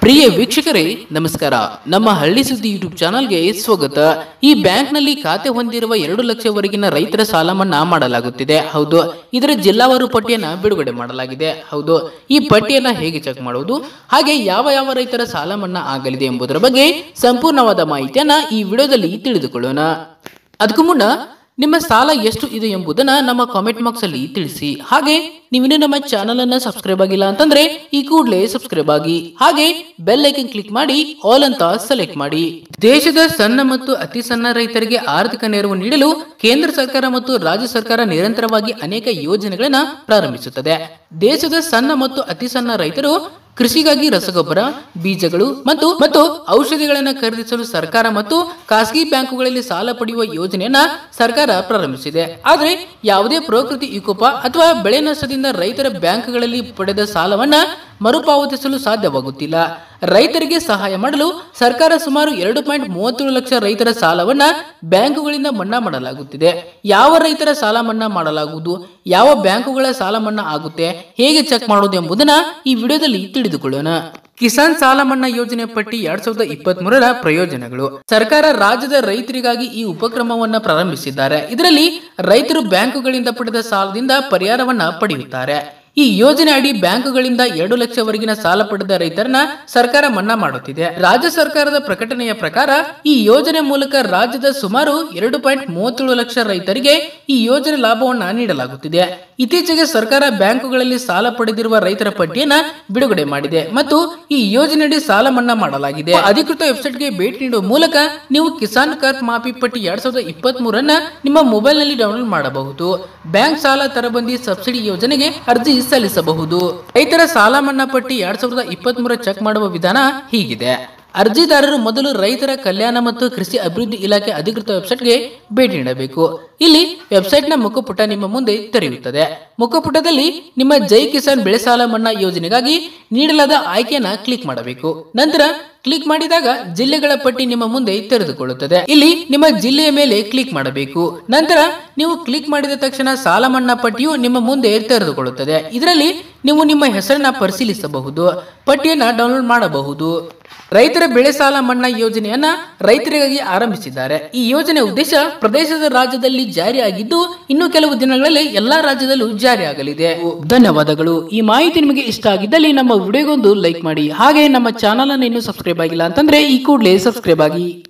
ಪ್ರಿಯ ವೀಕ್ಷಕರೇ ನಮಸ್ಕಾರ ನಮ್ಮ ಹಳ್ಳಿ ಸುದ್ದಿ ಯೂಟ್ಯೂಬ್ ಚಾನಲ್ಗೆ ಸ್ವಾಗತ ಈ ಬ್ಯಾಂಕ್ನಲ್ಲಿ ಖಾತೆ ಹೊಂದಿರುವ ಎರಡು ಲಕ್ಷವರೆಗಿನ ರೈತರ ಸಾಲ ಮನ್ನಾ ಮಾಡಲಾಗುತ್ತಿದೆ ಹೌದು ಇದರ ಜಿಲ್ಲಾವಾರು ಪಟ್ಟಿಯನ್ನ ಬಿಡುಗಡೆ ಮಾಡಲಾಗಿದೆ ಹೌದು ಈ ಪಟ್ಟಿಯನ್ನ ಹೇಗೆ ಚೆಕ್ ಮಾಡುವುದು ಹಾಗೆ ಯಾವ ಯಾವ ರೈತರ ಸಾಲ ಮನ್ನಾ ಆಗಲಿದೆ ಎಂಬುದರ ಬಗ್ಗೆ ಸಂಪೂರ್ಣವಾದ ಮಾಹಿತಿಯನ್ನ ಈ ವಿಡಿಯೋದಲ್ಲಿ ತಿಳಿದುಕೊಳ್ಳೋಣ ಅದಕ್ಕೂ ಮುನ್ನ ನಿಮ್ಮ ಸಾಲ ಎಷ್ಟು ಇದೆ ಎಂಬುದನ್ನ ನಮ್ಮ ಕಾಮೆಂಟ್ ಬಾಕ್ಸ್ ಅಲ್ಲಿ ತಿಳಿಸಿ ಹಾಗೆ ನೀವಿನ್ನೂ ನಮ್ಮ ಚಾನಲ್ ಅನ್ನ ಸಬ್ಸ್ಕ್ರೈಬ್ ಆಗಿಲ್ಲ ಅಂತಂದ್ರೆ ಈ ಕೂಡಲೇ ಸಬ್ಸ್ಕ್ರೈಬ್ ಆಗಿ ಹಾಗೆ ಬೆಲ್ ಐಕನ್ ಕ್ಲಿಕ್ ಮಾಡಿ ಆಲ್ ಅಂತ ಸೆಲೆಕ್ಟ್ ಮಾಡಿ ದೇಶದ ಸಣ್ಣ ಮತ್ತು ಅತಿ ಸಣ್ಣ ರೈತರಿಗೆ ಆರ್ಥಿಕ ನೆರವು ನೀಡಲು ಕೇಂದ್ರ ಸರ್ಕಾರ ಮತ್ತು ರಾಜ್ಯ ಸರ್ಕಾರ ನಿರಂತರವಾಗಿ ಅನೇಕ ಯೋಜನೆಗಳನ್ನ ಪ್ರಾರಂಭಿಸುತ್ತದೆ ದೇಶದ ಸಣ್ಣ ಮತ್ತು ಅತಿ ಸಣ್ಣ ರೈತರು ಕೃಷಿಗಾಗಿ ರಸಗೊಬ್ಬರ ಬೀಜಗಳು ಮತ್ತು ಮತ್ತು ಔಷಧಿಗಳನ್ನು ಖರೀದಿಸಲು ಸರ್ಕಾರ ಮತ್ತು ಖಾಸಗಿ ಬ್ಯಾಂಕುಗಳಲ್ಲಿ ಸಾಲ ಪಡೆಯುವ ಯೋಜನೆಯನ್ನ ಸರ್ಕಾರ ಪ್ರಾರಂಭಿಸಿದೆ ಆದರೆ ಯಾವುದೇ ಪ್ರಕೃತಿ ವಿಕೋಪ ಅಥವಾ ಬೆಳೆ ನಷ್ಟದಿಂದ ರೈತರ ಬ್ಯಾಂಕ್ಗಳಲ್ಲಿ ಪಡೆದ ಸಾಲವನ್ನ ಮರುಪಾವತಿಸಲು ಸಾಧ್ಯವಾಗುತ್ತಿಲ್ಲ ರೈತರಿಗೆ ಸಹಾಯ ಮಾಡಲು ಸರ್ಕಾರ ಸುಮಾರು ಎರಡು ಪಾಯಿಂಟ್ ಮೂವತ್ತೇಳು ಲಕ್ಷ ರೈತರ ಸಾಲವನ್ನ ಬ್ಯಾಂಕುಗಳಿಂದ ಮನ್ನಾ ಮಾಡಲಾಗುತ್ತಿದೆ ಯಾವ ರೈತರ ಸಾಲ ಮನ್ನಾ ಮಾಡಲಾಗುವುದು ಯಾವ ಬ್ಯಾಂಕುಗಳ ಸಾಲ ಮನ್ನಾ ಆಗುತ್ತೆ ಹೇಗೆ ಚೆಕ್ ಮಾಡುವುದು ಎಂಬುದನ್ನ ಈ ವಿಡಿಯೋದಲ್ಲಿ ತಿಳಿದುಕೊಳ್ಳೋಣ ಕಿಸಾನ್ ಸಾಲ ಮನ್ನಾ ಯೋಜನೆ ಪಟ್ಟಿ ಎರಡ್ ಸಾವಿರದ ಇಪ್ಪತ್ತ್ ಮೂರರ ಪ್ರಯೋಜನಗಳು ಸರ್ಕಾರ ರಾಜ್ಯದ ರೈತರಿಗಾಗಿ ಈ ಉಪಕ್ರಮವನ್ನ ಪ್ರಾರಂಭಿಸಿದ್ದಾರೆ ಇದರಲ್ಲಿ ರೈತರು ಬ್ಯಾಂಕುಗಳಿಂದ ಪಡೆದ ಸಾಲದಿಂದ ಪರಿಹಾರವನ್ನ ಪಡೆಯುತ್ತಾರೆ ಈ ಯೋಜನೆ ಅಡಿ ಬ್ಯಾಂಕುಗಳಿಂದ ಎರಡು ಲಕ್ಷವರೆಗಿನ ಸಾಲ ಪಡೆದ ರೈತರನ್ನ ಸರ್ಕಾರ ಮನ್ನಾ ಮಾಡುತ್ತಿದೆ ರಾಜ್ಯ ಸರ್ಕಾರದ ಪ್ರಕಟಣೆಯ ಪ್ರಕಾರ ಈ ಯೋಜನೆ ಮೂಲಕ ರಾಜ್ಯದ ಸುಮಾರು ಎರಡು ಪಾಯಿಂಟ್ ಮೂವತ್ತೇಳು ಲಕ್ಷ ರೈತರಿಗೆ ಈ ಯೋಜನೆ ಲಾಭವನ್ನ ನೀಡಲಾಗುತ್ತಿದೆ ಇತ್ತೀಚೆಗೆ ಸರ್ಕಾರ ಬ್ಯಾಂಕುಗಳಲ್ಲಿ ಸಾಲ ಪಡೆದಿರುವ ರೈತರ ಪಟ್ಟಿಯನ್ನ ಬಿಡುಗಡೆ ಮಾಡಿದೆ ಮತ್ತು ಈ ಯೋಜನೆಯಡಿ ಸಾಲ ಮನ್ನಾ ಮಾಡಲಾಗಿದೆ ಅಧಿಕೃತ ವೆಬ್ಸೈಟ್ಗೆ ಭೇಟಿ ನೀಡುವ ಮೂಲಕ ನೀವು ಕಿಸಾನ್ ಕರ್ಕ್ ಮಾಪಿ ಪಟ್ಟಿ ಎರಡ್ ಸಾವಿರದ ಇಪ್ಪತ್ತ್ ಮೂರನ್ನ ನಿಮ್ಮ ಮೊಬೈಲ್ ನಲ್ಲಿ ಡೌನ್ಲೋಡ್ ಮಾಡಬಹುದು ಬ್ಯಾಂಕ್ ಸಾಲ ತರಬಂದಿ ಸಬ್ಸಿಡಿ ಯೋಜನೆಗೆ ಅರ್ಜಿ ಸಲ್ಲಿಸಬಹುದು ರೈತರ ಸಾಲ ಮನ್ನಾ ಪಟ್ಟಿ ಎರಡ್ ಸಾವಿರದ ಇಪ್ಪತ್ತ್ ಮೂರ ಚೆಕ್ ಮಾಡುವ ವಿಧಾನ ಹೀಗಿದೆ ಅರ್ಜಿದಾರರು ಮೊದಲು ರೈತರ ಕಲ್ಯಾಣ ಮತ್ತು ಕೃಷಿ ಅಭಿವೃದ್ಧಿ ಇಲಾಖೆ ಅಧಿಕೃತ ವೆಬ್ಸೈಟ್ಗೆ ಭೇಟಿ ನೀಡಬೇಕು ಇಲ್ಲಿ ವೆಬ್ಸೈಟ್ನ ಮುಖಪುಟ ನಿಮ್ಮ ಮುಂದೆ ತೆರೆಯುತ್ತದೆ ಮುಖಪುಟದಲ್ಲಿ ನಿಮ್ಮ ಜೈ ಕಿಸಾನ್ ಬೆಳೆ ಸಾಲ ಮನ್ನಾ ಯೋಜನೆಗಾಗಿ ನೀಡಲಾದ ಆಯ್ಕೆಯನ್ನ ಕ್ಲಿಕ್ ಮಾಡಬೇಕು ನಂತರ ಕ್ಲಿಕ್ ಮಾಡಿದಾಗ ಜಿಲ್ಲೆಗಳ ಪಟ್ಟಿ ನಿಮ್ಮ ಮುಂದೆ ತೆರೆದುಕೊಳ್ಳುತ್ತದೆ ಇಲ್ಲಿ ನಿಮ್ಮ ಜಿಲ್ಲೆಯ ಮೇಲೆ ಕ್ಲಿಕ್ ಮಾಡಬೇಕು ನಂತರ ನೀವು ಕ್ಲಿಕ್ ಮಾಡಿದ ತಕ್ಷಣ ಸಾಲ ಮನ್ನಾ ಪಟ್ಟಿಯು ನಿಮ್ಮ ಮುಂದೆ ತೆರೆದುಕೊಳ್ಳುತ್ತದೆ ಇದರಲ್ಲಿ ನೀವು ನಿಮ್ಮ ಹೆಸರನ್ನ ಪರಿಶೀಲಿಸಬಹುದು ಪಟ್ಟಿಯನ್ನ ಡೌನ್ಲೋಡ್ ಮಾಡಬಹುದು ರೈತರ ಬೆಳೆ ಸಾಲ ಮನ್ನಾ ಯೋಜನೆಯನ್ನ ರೈತರಿಗಾಗಿ ಆರಂಭಿಸಿದ್ದಾರೆ ಈ ಯೋಜನೆ ಉದ್ದೇಶ ಪ್ರದೇಶದ ರಾಜ್ಯದಲ್ಲಿ ಜಾರಿಯಾಗಿದ್ದು ಇನ್ನು ಕೆಲವು ದಿನಗಳಲ್ಲಿ ಎಲ್ಲಾ ರಾಜ್ಯದಲ್ಲೂ ಜಾರಿಯಾಗಲಿದೆ ಧನ್ಯವಾದಗಳು ಈ ಮಾಹಿತಿ ನಿಮಗೆ ಇಷ್ಟ ಆಗಿದ್ದಲ್ಲಿ ನಮ್ಮ ವಿಡಿಯೋಗೊಂದು ಲೈಕ್ ಮಾಡಿ ಹಾಗೆ ನಮ್ಮ ಚಾನಲ್ ಅನ್ನು ಇನ್ನೂ ಸಬ್ಸ್ಕ್ರೈಬ್ ಆಗಿಲ್ಲ ಅಂತಂದ್ರೆ ಈ ಕೂಡಲೇ ಸಬ್ಸ್ಕ್ರೈಬ್ ಆಗಿ